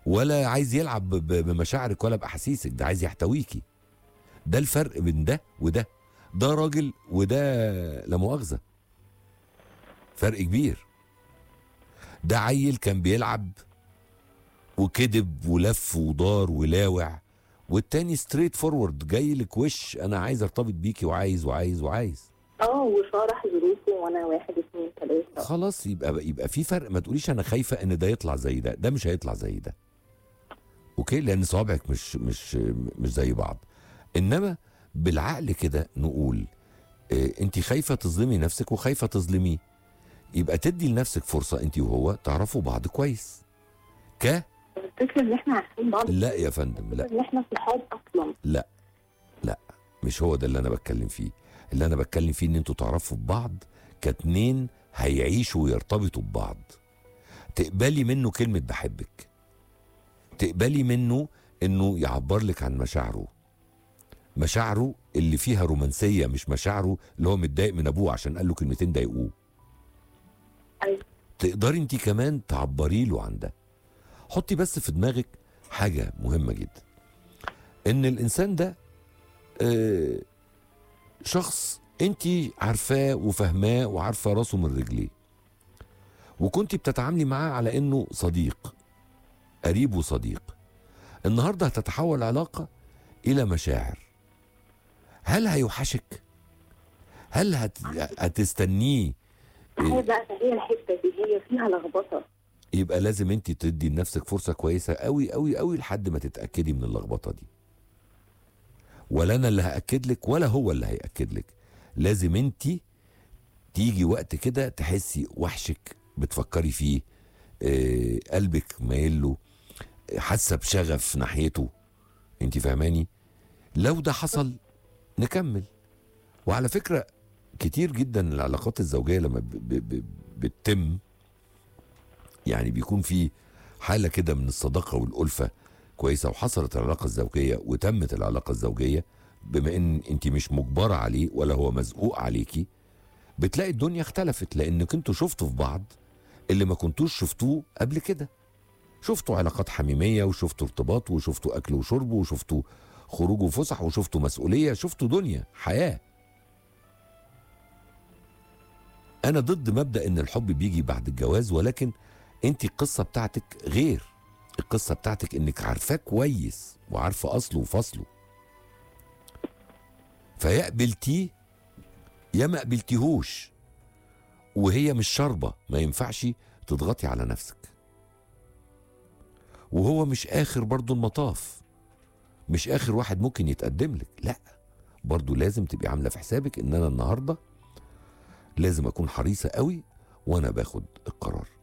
ولا عايز يلعب ب- ب- بمشاعرك ولا باحاسيسك ده عايز يحتويكي ده الفرق بين ده وده ده راجل وده لا مؤاخذه فرق كبير ده عيل كان بيلعب وكذب ولف ودار ولاوع والتاني ستريت فورورد جاي لك وش انا عايز ارتبط بيكي وعايز وعايز وعايز اه وشرح ظروفه وانا واحد اتنين تلاته خلاص يبقى يبقى في فرق ما تقوليش انا خايفه ان ده يطلع زي ده ده مش هيطلع زي ده اوكي لان صوابعك مش مش مش زي بعض انما بالعقل كده نقول إيه انت خايفه تظلمي نفسك وخايفه تظلميه يبقى تدي لنفسك فرصه انت وهو تعرفوا بعض كويس ك الفكره ان احنا عارفين بعض لا يا فندم لا ان احنا صحاب اصلا مش هو ده اللي انا بتكلم فيه اللي انا بتكلم فيه ان انتوا تعرفوا ببعض كاتنين هيعيشوا ويرتبطوا ببعض تقبلي منه كلمة بحبك تقبلي منه انه يعبر لك عن مشاعره مشاعره اللي فيها رومانسية مش مشاعره اللي هو متضايق من ابوه عشان قال له كلمتين ضايقوه أيوة. تقدري انت كمان تعبري له عن ده حطي بس في دماغك حاجة مهمة جدا ان الانسان ده آه، شخص انت عارفاه وفاهماه وعارفه راسه من رجليه وكنت بتتعاملي معاه على انه صديق قريب وصديق النهارده هتتحول علاقه الى مشاعر هل هيوحشك هل هت... هتستنيه هي بقى هي الحته دي هي فيها لخبطه يبقى لازم انت تدي لنفسك فرصه كويسه قوي قوي قوي لحد ما تتاكدي من اللخبطه دي ولا انا اللي هاكد لك ولا هو اللي هياكد لك لازم انت تيجي وقت كده تحسي وحشك بتفكري فيه آه قلبك مايل له حاسه بشغف ناحيته انت فاهماني لو ده حصل نكمل وعلى فكره كتير جدا العلاقات الزوجيه لما ب ب ب بتتم يعني بيكون في حاله كده من الصداقه والالفه كويسه وحصلت العلاقه الزوجيه وتمت العلاقه الزوجيه بما ان انت مش مجبره عليه ولا هو مزقوق عليكي بتلاقي الدنيا اختلفت لانك انتوا شفتوا في بعض اللي ما كنتوش شفتوه قبل كده شفتوا علاقات حميميه وشفتوا ارتباط وشفتوا اكل وشرب وشفتوا خروج وفسح وشفتوا مسؤوليه شفتوا دنيا حياه انا ضد مبدا ان الحب بيجي بعد الجواز ولكن انت القصه بتاعتك غير القصه بتاعتك انك عارفاه كويس وعارفه اصله وفصله فيا قبلتيه يا ما قبلتيهوش وهي مش شاربه ما ينفعش تضغطي على نفسك وهو مش اخر برضو المطاف مش اخر واحد ممكن يتقدم لك لا برضو لازم تبقي عامله في حسابك ان انا النهارده لازم اكون حريصه قوي وانا باخد القرار